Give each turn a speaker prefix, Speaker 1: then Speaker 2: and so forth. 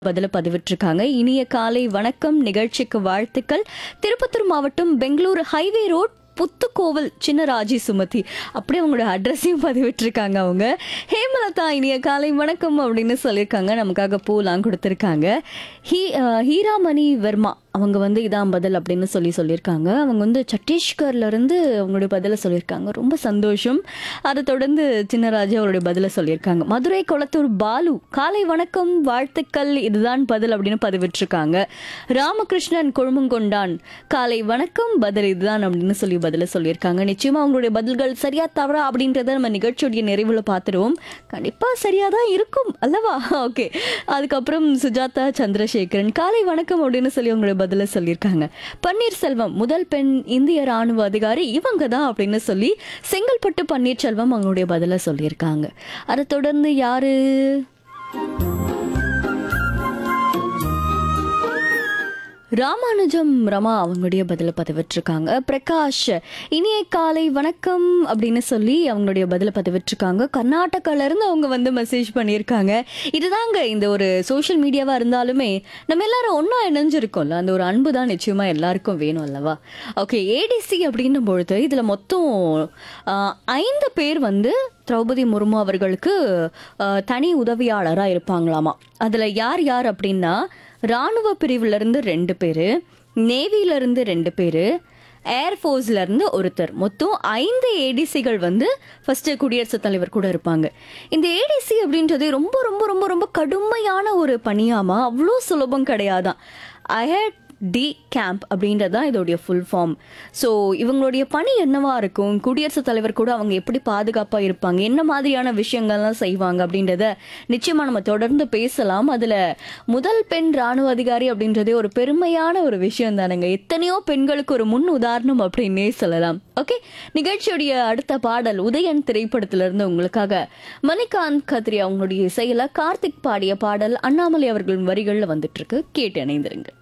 Speaker 1: பதில பதிவிட்டிருக்காங்க இனிய காலை வணக்கம் நிகழ்ச்சிக்கு வாழ்த்துக்கள் திருப்பத்தூர் மாவட்டம் பெங்களூரு ஹைவே ரோட் புத்துக்கோவில் சின்னராஜி சுமதி அப்படியே அவங்களோட அட்ரஸையும் பதிவிட்டிருக்காங்க அவங்க ஹேமலதா இனிய காலை வணக்கம் அப்படின்னு சொல்லியிருக்காங்க நமக்காக பூலாம் கொடுத்துருக்காங்க ஹீ அஹ், ஹீராமணி வர்மா அவங்க வந்து இதான் பதில் அப்படின்னு சொல்லி சொல்லியிருக்காங்க அவங்க வந்து சத்தீஸ்கர்ல இருந்து அவங்களுடைய பதிலை சொல்லியிருக்காங்க ரொம்ப சந்தோஷம் அதை தொடர்ந்து சின்னராஜா அவருடைய பதிலை சொல்லியிருக்காங்க மதுரை கொளத்தூர் பாலு காலை வணக்கம் வாழ்த்துக்கள் இதுதான் பதில் அப்படின்னு பதிவிட்டிருக்காங்க ராமகிருஷ்ணன் கொழுமங்கொண்டான் காலை வணக்கம் பதில் இதுதான் அப்படின்னு சொல்லி பதில சொல்லியிருக்காங்க நிச்சயமா அவங்களுடைய பதில்கள் சரியா தவறா அப்படின்றத நம்ம நிகழ்ச்சியுடைய நிறைவுல பார்த்துருவோம் கண்டிப்பா சரியா தான் இருக்கும் அல்லவா ஓகே அதுக்கப்புறம் சுஜாதா சந்திரசேகரன் காலை வணக்கம் அப்படின்னு சொல்லி அவங்களுடைய பதில சொல்லியிருக்காங்க பன்னீர்செல்வம் முதல் பெண் இந்திய ராணுவ அதிகாரி இவங்க தான் அப்படின்னு சொல்லி செங்கல்பட்டு பன்னீர்செல்வம் அவங்களுடைய பதில சொல்லியிருக்காங்க அதை தொடர்ந்து யாரு ராமானுஜம் ரமா அவங்களுடைய பதில பதிவிட்டிருக்காங்க பிரகாஷ் இனிய காலை வணக்கம் அப்படின்னு சொல்லி அவங்களுடைய பதில பதிவிட்டிருக்காங்க கர்நாடகால இருந்து அவங்க வந்து மெசேஜ் பண்ணியிருக்காங்க இதுதாங்க இந்த ஒரு சோஷியல் மீடியாவா இருந்தாலுமே நம்ம எல்லாரும் ஒண்ணா இணைஞ்சிருக்கோம்ல அந்த ஒரு அன்பு தான் நிச்சயமா எல்லாருக்கும் வேணும் அல்லவா ஓகே ஏடிசி அப்படின்னும் பொழுது இதுல மொத்தம் ஆஹ், ஐந்து பேர் வந்து திரௌபதி முர்மு அவர்களுக்கு ஆஹ், தனி உதவியாளரா இருப்பாங்களாமா அதுல யார் யார் அப்படின்னா ராணுவ பிரிவுல இருந்து ரெண்டு பேரு நேவில இருந்து ரெண்டு பேரு ஏர்ஃபோர்ஸ்ல இருந்து ஒருத்தர் மொத்தம் ஐந்து ஏடிசிகள் வந்து ஃபர்ஸ்ட் குடியரசுத் தலைவர் கூட இருப்பாங்க இந்த ஏடிசி அப்படின்றது ரொம்ப ரொம்ப ரொம்ப ரொம்ப கடுமையான ஒரு பணியாமா அவ்வளோ சுலபம் கிடையாதான் அஹெட் டி கேம்ப் அப்படின்றது தான் இதோடைய ஃபுல் ஃபார்ம் ஸோ இவங்களுடைய பணி என்னவா இருக்கும் குடியரசுத் தலைவர் கூட அவங்க எப்படி பாதுகாப்பாக இருப்பாங்க என்ன மாதிரியான விஷயங்கள்லாம் செய்வாங்க அப்படின்றத நிச்சயமாக நம்ம தொடர்ந்து பேசலாம் அதில் முதல் பெண் ராணுவ அதிகாரி அப்படின்றதே ஒரு பெருமையான ஒரு விஷயம் தானுங்க எத்தனையோ பெண்களுக்கு ஒரு முன் உதாரணம் அப்படின்னே சொல்லலாம் ஓகே நிகழ்ச்சியுடைய அடுத்த பாடல் உதயன் திரைப்படத்திலிருந்து உங்களுக்காக மணிகாந்த் கத்ரி அவங்களுடைய இசையில கார்த்திக் பாடிய பாடல் அண்ணாமலை அவர்களின் வரிகளில் வந்துட்டு இருக்கு கேட்டு இணைந்திருங்க